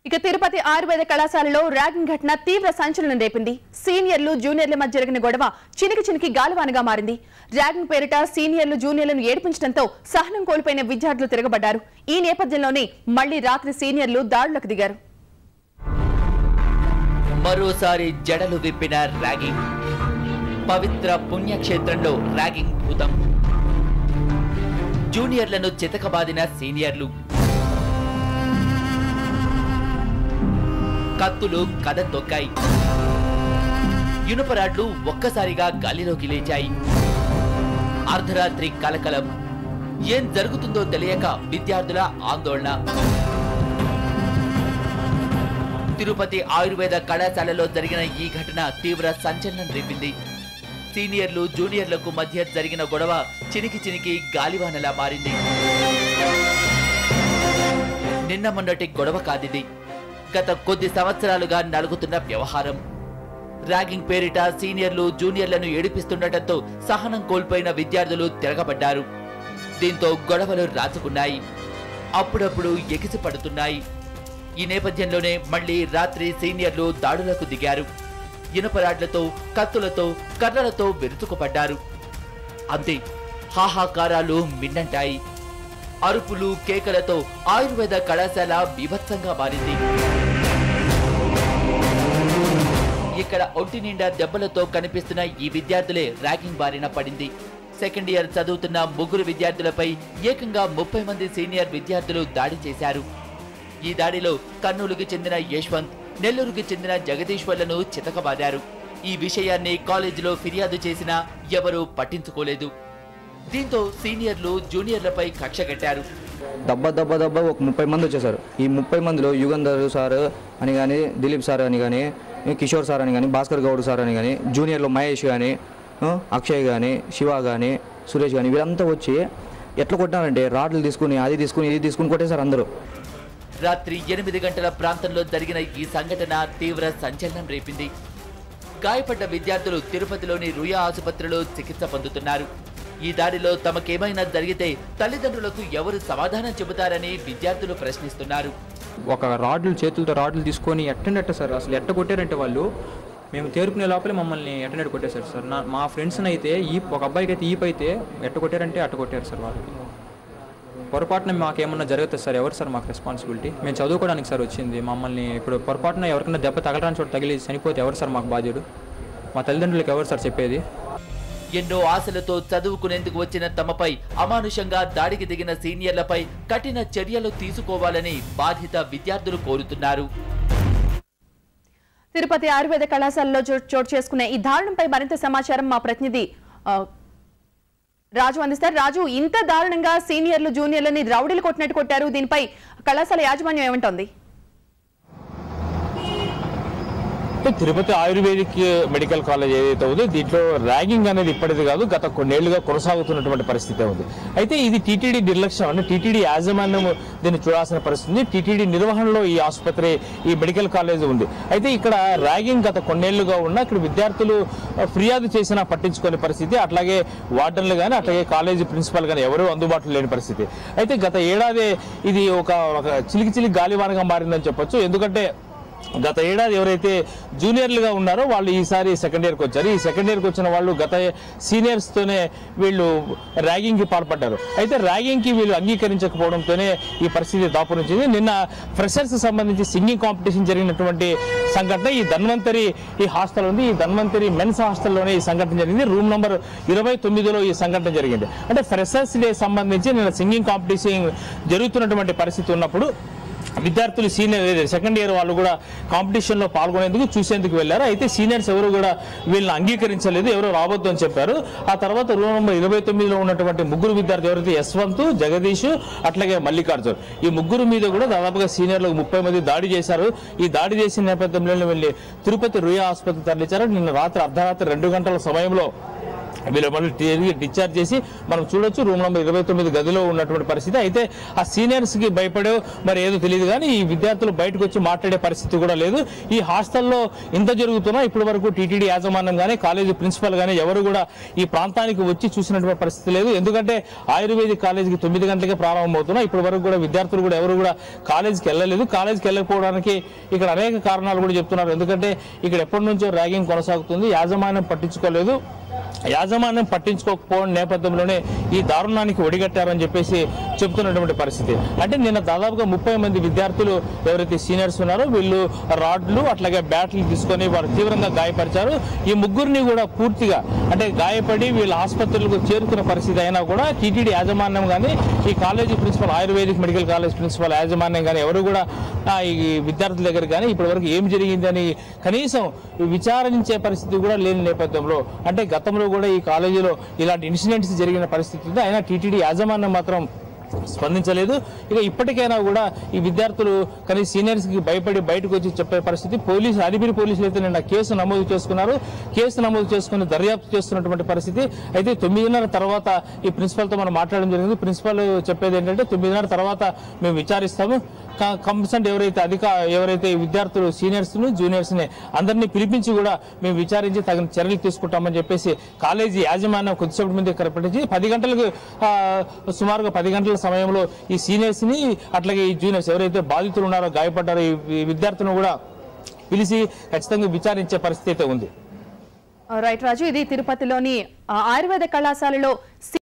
ఇక తిరుపతి ఆయుర్వేద కళాశాలలో ర్యాగింగ్ ఘటన తీవ్ర సంచలనం రేపింది సీనియర్లు జూనియర్ల మధ్య జరిగిన గొడవ చినికి చినికి గాలివానగా మారింది ర్యాగింగ్ పేరిట సీనియర్లు జూనియర్లను ఏడిపించడంతో సహనం కోల్పోయిన విద్యార్థులు తిరగబడ్డారు ఈ నేపథ్యంలోనే మళ్లీ రాత్రి సీనియర్లు దాడులకు దిగారు మరోసారి జడలు విప్పిన ర్యాగింగ్ పవిత్ర పుణ్యక్షేత్రంలో ర్యాగింగ్ భూతం జూనియర్లను చితకబాదిన సీనియర్లు కత్తులు కథ తొక్కాయి ఇనుపరాడ్లు ఒక్కసారిగా గాలిలోకి లేచాయి అర్ధరాత్రి కలకలం ఏం జరుగుతుందో తెలియక విద్యార్థుల ఆందోళన తిరుపతి ఆయుర్వేద కళాశాలలో జరిగిన ఈ ఘటన తీవ్ర సంచలనం రేపింది సీనియర్లు జూనియర్లకు మధ్య జరిగిన గొడవ చినికి చినికి గాలివానలా మారింది నిన్న మొన్నటి గొడవ కాదిది గత కొద్ది సంవత్సరాలుగా నలుగుతున్న వ్యవహారం ర్యాగింగ్ పేరిట సీనియర్లు జూనియర్లను ఏడిపిస్తుండటంతో సహనం కోల్పోయిన విద్యార్థులు తిరగబడ్డారు దీంతో గొడవలు రాచుకున్నాయి అప్పుడప్పుడు ఎగిసి పడుతున్నాయి ఈ నేపథ్యంలోనే మళ్ళీ రాత్రి సీనియర్లు దాడులకు దిగారు ఇనుపరాడ్లతో కత్తులతో కర్రలతో విరుచుకుపడ్డారు అంతే హాహాకారాలు మిన్నంటాయి అరుపులు కేకలతో ఆయుర్వేద కళాశాల బీభత్సంగా మారింది ఇక్కడ ఒంటి నిండా దెబ్బలతో కనిపిస్తున్న ఈ విద్యార్థులే ర్యాగింగ్ బారిన పడింది సెకండ్ ఇయర్ చదువుతున్న ముగ్గురు విద్యార్థులపై ఏకంగా ముప్పై మంది సీనియర్ విద్యార్థులు దాడి చేశారు ఈ దాడిలో కర్నూలుకి చెందిన యశ్వంత్ నెల్లూరుకి చెందిన జగదీశ్వర్లను చితకబాదారు ఈ విషయాన్ని కాలేజీలో ఫిర్యాదు చేసినా ఎవరూ పట్టించుకోలేదు దీంతో సీనియర్లు జూనియర్లపై కక్ష కట్టారు దెబ్బ దెబ్బ దెబ్బ ఒక ముప్పై మంది వచ్చేసారు ఈ ముప్పై మందిలో యుగంధర్ సార్ అని కానీ దిలీప్ సార్ అని కానీ కిషోర్ సార్ అని కానీ భాస్కర్ గౌడ్ సార్ అని కానీ జూనియర్లో మహేష్ కానీ ఆ, అక్షయ్ కానీ శివ కానీ సురేష్ కానీ వీళ్ళంతా వచ్చి ఎట్లా కొట్టారంటే రాడ్లు తీసుకుని అది తీసుకుని ఇది తీసుకుని కొట్టేశారు అందరూ రాత్రి ఎనిమిది గంటల ప్రాంతంలో జరిగిన ఈ సంఘటన తీవ్ర సంచలనం రేపింది గాయపడ్డ విద్యార్థులు తిరుపతిలోని రుయా ఆసుపత్రిలో చికిత్స పొందుతున్నారు ఈ దాడిలో తమకేమైనా జరిగితే తల్లిదండ్రులకు ఎవరు సమాధానం చెబుతారని విద్యార్థులు ప్రశ్నిస్తున్నారు ఒక రాడ్లు చేతులతో రాడ్లు తీసుకొని ఎట్టనట్ట సార్ అసలు ఎట్ట కొట్టారంటే వాళ్ళు మేము తేరుకునే లోపలే మమ్మల్ని ఎట్టనట్టు కొట్టేశారు సార్ నా మా ఫ్రెండ్స్ని అయితే ఈ ఒక అబ్బాయికి అయితే ఈప్ అయితే ఎట్ట కొట్టారంటే అట్ట కొట్టారు సార్ వాళ్ళకి పొరపాటున మాకేమన్నా జరుగుతుంది సార్ ఎవరు సార్ మాకు రెస్పాన్సిబిలిటీ మేము చదువుకోవడానికి సార్ వచ్చింది మమ్మల్ని ఇప్పుడు పొరపాటున ఎవరికైనా దెబ్బ తగలడానికి చోట తగిలి చనిపోతే ఎవరు సార్ మాకు బాధ్యుడు మా తల్లిదండ్రులకు ఎవరు సార్ చెప్పేది ఎన్నో ఆశలతో చదువుకునేందుకు వచ్చిన తమపై అమానుషంగా దాడికి దిగిన సీనియర్లపై కఠిన చర్యలు తీసుకోవాలని బాధిత విద్యార్థులు కోరుతున్నారు తిరుపతి ఆయుర్వేద కళాశాలలో చో- చోటు చేసుకున్న ఈ దారుణంపై మరింత సమాచారం మా ప్రతినిధి ఆ, రాజు అందిస్తారు రాజు ఇంత దారుణంగా సీనియర్లు జూనియర్లని రౌడీలు కొట్టినట్టు కొట్టారు దీనిపై కళాశాల యాజమాన్యం ఏమంటోంది అంటే తిరుపతి ఆయుర్వేదిక్ మెడికల్ కాలేజ్ ఏదైతే ఉందో దీంట్లో ర్యాగింగ్ అనేది ఇప్పటిది కాదు గత కొన్నేళ్లుగా కొనసాగుతున్నటువంటి పరిస్థితి ఉంది అయితే ఇది టీటీడీ నిర్లక్ష్యం అంటే టీటీడీ యాజమాన్యం దీన్ని చూడాల్సిన పరిస్థితి ఉంది టీటీడీ నిర్వహణలో ఈ ఆసుపత్రి ఈ మెడికల్ కాలేజ్ ఉంది అయితే ఇక్కడ ర్యాగింగ్ గత కొన్నేళ్లుగా ఉన్న ఇక్కడ విద్యార్థులు ఆ, ఫిర్యాదు చేసినా పట్టించుకునే పరిస్థితి అట్లాగే వార్డన్లు కానీ అట్లాగే కాలేజీ ప్రిన్సిపల్ కానీ ఎవరూ అందుబాటులో లేని పరిస్థితి అయితే గత ఏడాది ఇది ఒక ఒక చిలికి చిలికి గాలివానగా మారిందని చెప్పొచ్చు ఎందుకంటే గత ఏడాది ఎవరైతే జూనియర్లుగా ఉన్నారో వాళ్ళు ఈసారి సెకండ్ ఇయర్కి వచ్చారు ఈ సెకండ్ ఇయర్కి వచ్చిన వాళ్ళు గత సీనియర్స్తోనే వీళ్ళు ర్యాగింగ్కి పాల్పడ్డారు అయితే ర్యాగింగ్కి వీళ్ళు అంగీకరించకపోవడంతోనే ఈ పరిస్థితి దాపురించింది నిన్న ఫ్రెషర్స్ సంబంధించి సింగింగ్ కాంపిటీషన్ జరిగినటువంటి సంఘటన ఈ ధన్వంతరి ఈ హాస్టల్ ఉంది ఈ ధన్వంతరి మెన్స్ హాస్టల్లోనే ఈ సంఘటన జరిగింది రూమ్ నంబర్ ఇరవై తొమ్మిదిలో ఈ సంఘటన జరిగింది అంటే ఫ్రెషర్స్ డే సంబంధించి నిన్న సింగింగ్ కాంపిటీషన్ జరుగుతున్నటువంటి పరిస్థితి ఉన్నప్పుడు విద్యార్థులు సీనియర్ సెకండ్ ఇయర్ వాళ్ళు కూడా కాంపిటీషన్లో పాల్గొనేందుకు చూసేందుకు వెళ్ళారు అయితే సీనియర్స్ ఎవరు కూడా వీళ్ళని అంగీకరించలేదు ఎవరు రావద్దు అని చెప్పారు ఆ తర్వాత రూమ్ నెంబర్ ఇరవై తొమ్మిదిలో ఉన్నటువంటి ముగ్గురు విద్యార్థులు ఎవరైతే యశ్వంత్ జగదీష్ అట్లాగే మల్లికార్జున్ ఈ ముగ్గురు మీద కూడా దాదాపుగా సీనియర్లకు ముప్పై మంది దాడి చేశారు ఈ దాడి చేసిన నేపథ్యంలో వెళ్ళి తిరుపతి రుయా ఆసుపత్రి తరలించారు నిన్న రాత్రి అర్ధరాత్రి రెండు గంటల సమయంలో వీళ్ళు మళ్ళీ తిరిగి డిశ్చార్జ్ చేసి మనం చూడొచ్చు రూమ్ నెంబర్ ఇరవై తొమ్మిది గదిలో ఉన్నటువంటి పరిస్థితి అయితే ఆ సీనియర్స్ కి భయపడో మరి ఏదో తెలియదు కానీ ఈ విద్యార్థులు బయటకు వచ్చి మాట్లాడే పరిస్థితి కూడా లేదు ఈ హాస్టల్లో ఇంత జరుగుతున్నా ఇప్పటి వరకు టీటీడీ యాజమాన్యం కానీ కాలేజీ ప్రిన్సిపల్ కానీ ఎవరు కూడా ఈ ప్రాంతానికి వచ్చి చూసినటువంటి పరిస్థితి లేదు ఎందుకంటే ఆయుర్వేదిక్ కాలేజీకి తొమ్మిది గంటలకే ప్రారంభమవుతున్నా ఇప్పటి వరకు కూడా విద్యార్థులు కూడా ఎవరు కూడా కాలేజీకి వెళ్ళలేదు కాలేజీకి వెళ్ళకపోవడానికి ఇక్కడ అనేక కారణాలు కూడా చెప్తున్నారు ఎందుకంటే ఇక్కడ ఎప్పటి నుంచో ర్యాగింగ్ కొనసాగుతుంది యాజమాన్యం పట్టించుకోలేదు యాజమాన్యం పట్టించుకోకపోవడం నేపథ్యంలోనే ఈ దారుణానికి ఒడిగట్టారని చెప్పేసి చెప్తున్నటువంటి పరిస్థితి అంటే నిన్న దాదాపుగా ముప్పై మంది విద్యార్థులు ఎవరైతే సీనియర్స్ ఉన్నారో వీళ్ళు రాడ్లు అట్లాగే బ్యాట్లు తీసుకొని వారు తీవ్రంగా గాయపరిచారు ఈ ముగ్గురిని కూడా పూర్తిగా అంటే గాయపడి వీళ్ళ ఆసుపత్రులకు చేరుకున్న పరిస్థితి అయినా కూడా టీటీడీ యాజమాన్యం కానీ ఈ college principal ayurvedic medical college principal యాజమాన్యం కానీ ఎవరు కూడా ఆ, ఈ విద్యార్థుల దగ్గర కానీ ఇప్పటివరకు ఏం జరిగిందని కనీసం విచారించే పరిస్థితి కూడా లేని నేపథ్యంలో అంటే గతంలో కూడా ఈ కాలేజీలో ఇలాంటి ఇన్సిడెంట్స్ జరిగిన పరిస్థితి ఉంది అయినా టీటీడీ యాజమాన్యం మాత్రం స్పందించలేదు ఇక ఇప్పటికైనా కూడా ఈ విద్యార్థులు కనీసం సీనియర్స్కి భయపడి బయటకు వచ్చి చెప్పే పరిస్థితి పోలీసు అలిపిరి పోలీసులు అయితే నిన్న కేసు నమోదు చేసుకున్నారు కేసు నమోదు చేసుకుని దర్యాప్తు చేస్తున్నటువంటి పరిస్థితి అయితే తొమ్మిదిన్నర తర్వాత ఈ ప్రిన్సిపల్తో మనం మాట్లాడడం జరిగింది ప్రిన్సిపల్ చెప్పేది ఏంటంటే తొమ్మిదిన్నర తర్వాత మేము విచారిస్తాము కంపల్సెంట్ ఎవరైతే అధిక ఎవరైతే ఈ విద్యార్థులు సీనియర్స్ను జూనియర్స్ని అందరినీ పిలిపించి కూడా మేము విచారించి తగిన చర్యలు తీసుకుంటామని చెప్పేసి కాలేజీ యాజమాన్యం కొద్దిసేపటి ముందు ఇక్కడ పెట్టించి పది గంటలకు ఆ, సుమారుగా పది గంటల సమయంలో ఈ సీనియర్స్ని అట్లాగే ఈ జూనియర్స్ ఎవరైతే బాధితులు ఉన్నారో గాయపడ్డారో ఈ ఈ విద్యార్థులను కూడా పిలిచి ఖచ్చితంగా విచారించే పరిస్థితి అయితే ఉంది రైట్ రాజు ఇది తిరుపతిలోని ఆ, ఆయుర్వేద కళాశాలలో